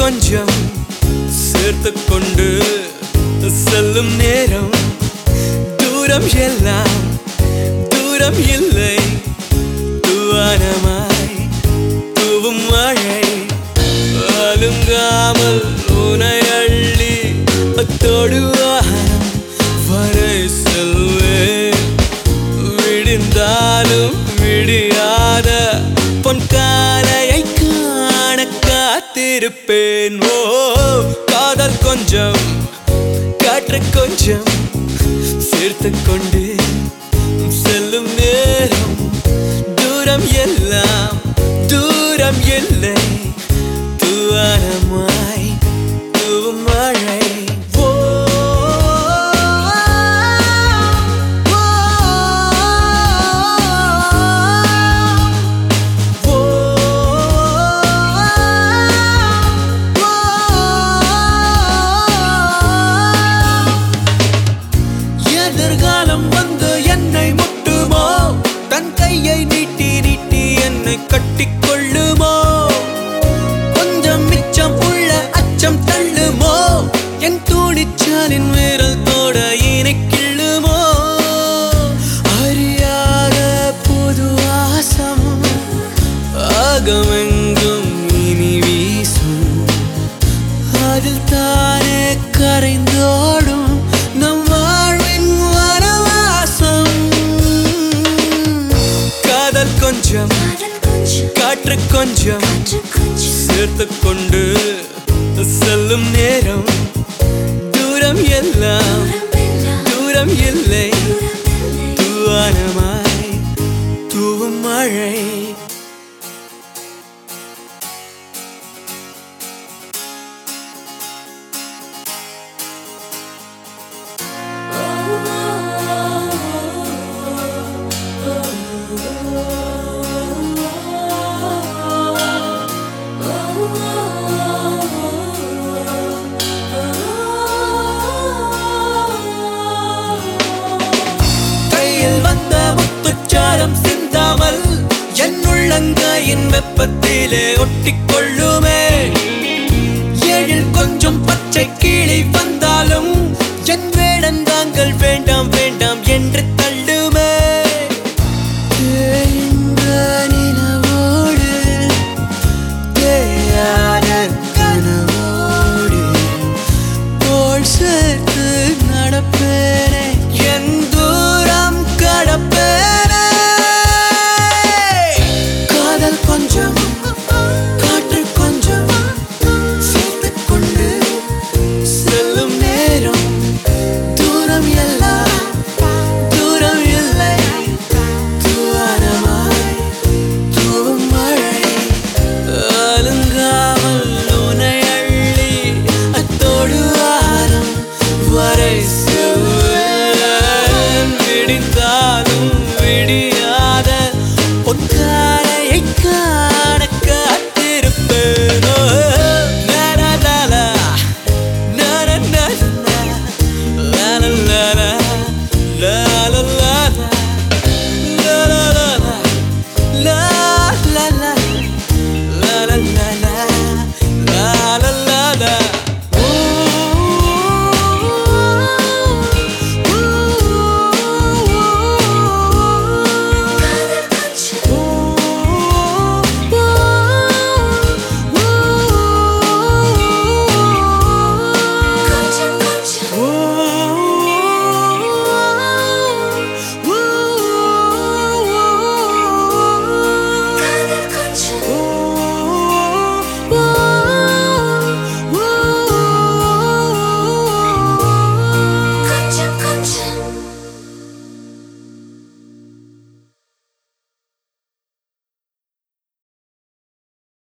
கொஞ்சம் சேர்த்து கொண்டு செல்லும் நேரம் தூரம் எல்லாம் தூரம் இல்லை தூவானமாய் தூவும் மழை அலுங்காமல் உனை அள்ளி அத்தோடு வானம் வரை செல்வேன் விடிந்தாலும் விடியாத பொன் காலையை காண காத்திருப்பேன் ஓ காதல் கொஞ்சம் காற்று கொஞ்சம் சேர்த்து கொண்டு செல்லும் நேரம் தூரம் எல்லாம் தூரம் இல்லை தூவானமாய் தூவும் மழை ஓ, ஓ, எதிர்காலம் வந்து என்னை முட்டுமோ தன் கையை நீட்டி நீட்டி என்னை கட்டிக்கொள்ளுமோ கொஞ்சம் மிச்சம் உள்ள அச்சம் தள்ளுமோ என் துணிச்சாலின் விரல் தோட இனை கிள்ளுமோ அறியாத புது வாசம் ஆகமெங்கும் இனி வீசும் அதில் தானே கரைந்தோடும் நம் வாழ்வின் வனவாசம் காதல் கொஞ்சம் காதல் கொஞ்சம் காற்று கொஞ்சம் காற்று கொஞ்சம் சேர்த்து கொண்டு செல்லும் நேரம் தூரம் எல்லாம் தூரமெல்லாம் தூரம் இல்லை தூரமில்லை தூவானமாய் தூவும் மழை கையில் வந்த முத்துச்சாரம் சிந்தாமல் என் உள்ளங்கையின் வெப்பத்திலே ஒட்டிக்கொள்ளுமே எழில் கொஞ்சம் பச்சை கீழே வந்தாலும்